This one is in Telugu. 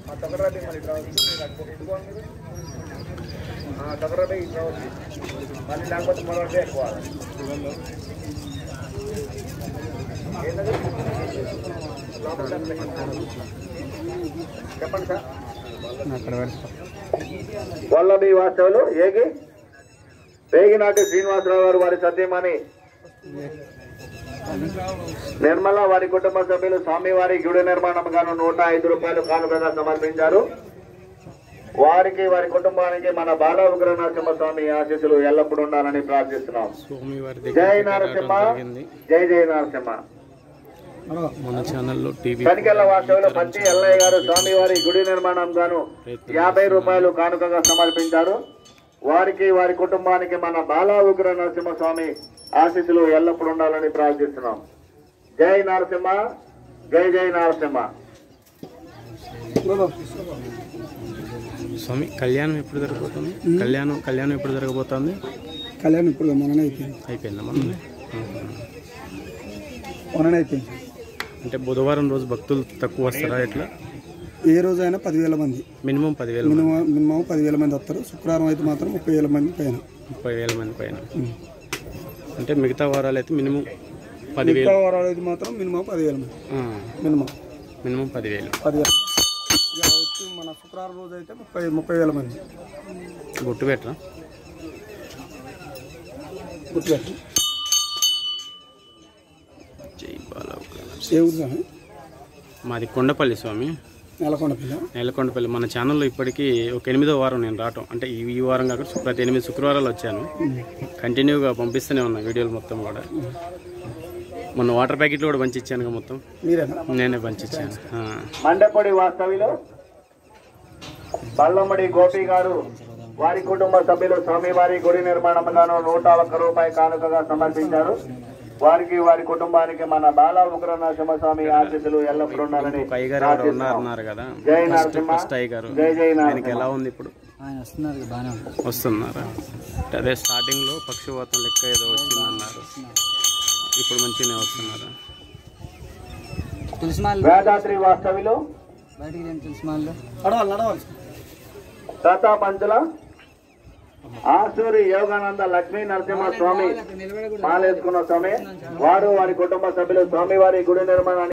తొగరాబీ మరి ఇట్లా వచ్చి మీరు అటు ఇటుకోండి మీరు తొగరాబీ ఇట్లా వచ్చి మళ్ళీ లేకపోతే మరొకటి ఎక్కువ ఏంటది? లోపల చెప్పండి సార్ వల్లభి వాస్తవులు ఏగి పేగినాటి శ్రీనివాసరావు గారు వారి సత్యమని నిర్మల వారి కుటుంబ సభ్యులు స్వామివారి గుడి నిర్మాణం గాను నూట ఐదు రూపాయలు కానుకగా సమర్పించారు వారికి వారి కుటుంబానికి మన బాల ఉగ్ర నరసింహ స్వామి ఆశీస్సులు ఎల్లప్పుడూ ఉండాలని ప్రార్థిస్తున్నాం స్వామివారి జై దగ్గర నరసింహ జరిగింది జై జై నరసింహ మన ఛానల్లో టీవీ కనికెళ్ల వాస్తవులు పత్తి ఎల్లయ్య గారు స్వామివారి గుడి నిర్మాణం గాను యాభై రూపాయలు కానుకగా సమర్పించారు వారికి వారి కుటుంబానికి మన బాలా ఉగ్ర నరసింహ స్వామి ఆశీస్సులు ఎల్లప్పుడూ ఉండాలని ప్రార్థిస్తున్నాం జై నరసింహ జై జై నరసింహ స్వామి కళ్యాణం ఎప్పుడు జరగబోతుంది కళ్యాణం కళ్యాణం ఎప్పుడు జరగబోతోంది కళ్యాణం ఇప్పుడు మొన్ననే అయిపోయింది అయిపోయిందా మనం మొన్ననే అయిపోయింది అంటే బుధవారం రోజు భక్తులు తక్కువ వస్తారా ఎట్లా ఏ రోజైనా పదివేల మంది మినిమం పదివేల మంది మినిమం మినిమం పదివేల మంది వస్తారు శుక్రవారం అయితే మాత్రం ముప్పై వేల మంది పైన ముప్పై వేల మంది పైన ఉం. అంటే మిగతా వారాలు అయితే మినిమం పదివేలు మిగతా వారాలు అయితే మాత్రం మినిమం పదివేల మంది ఆ, మినిమం మినిమం పదివేలు పదివేల ఇక వచ్చి మన శుక్రవారం రోజు అయితే ముప్పై ముప్పై వేల మంది బొట్టు పెట్టరా గుర్తుపెట్టి జై బాలా ఏ ఊరు స్వామి మాది కొండపల్లి స్వామి నెలకొండ పిల్ల నేలకొండపల్లి మన ఛానల్లో ఇప్పటికీ ఒక ఎనిమిదో వారం నేను రావటం అంటే ఈ ఈ వారం కాకుండా ప్రతి ఎనిమిది శుక్రవారాలు వచ్చాను కంటిన్యూగా పంపిస్తూనే ఉన్నా వీడియోలు మొత్తం కూడా మొన్న వాటర్ ప్యాకెట్లు కూడా పంచి ఇచ్చాను మొత్తం మీరేనా నేనే పంచిచ్చాను ఆ. మండపొడి వాస్తవిలో బల్లమ్మడి గోపి గారు వారి కుటుంబ సభ్యులు స్వామివారి గుడి నిర్మాణం గాను నూట ఒక్క రూపాయి కానుకగా సమర్పించారు వారికి వారి కుటుంబానికి మన బాల ఉగ్ర నరసింహస్వామి ఆశీస్సులు ఎల్లప్పుడూ ఉండాలని ఒక అయ్యగారు ఎవరో ఉన్నారు అన్నారు కదా జై ఫస్ట్ నరసింహ ఫస్ట్ అయ్యగారు జై జై ఆయనకి నరసింహ ఎలా ఉంది ఇప్పుడు ఆయన వస్తున్నారు బాగానే ఉంది వస్తున్నారా అంటే అదే స్టార్టింగ్ లో పక్షవాతం లెక్క ఏదో వచ్చిందన్నారు ఇప్పుడు మంచిగానే వస్తున్నారా తులసి మాల వేదాద్రి వాస్తవిలో బయటికి రండి తులసి మాలలో నడవాలి నడవాలి దత్తా పంచుల ఆసూరి యోగానంద లక్ష్మీ నరసింహ స్వామి మాలేసుకున్న స్వామి వారు వారి కుటుంబ సభ్యులు స్వామివారి గుడి నిర్మాణాన్ని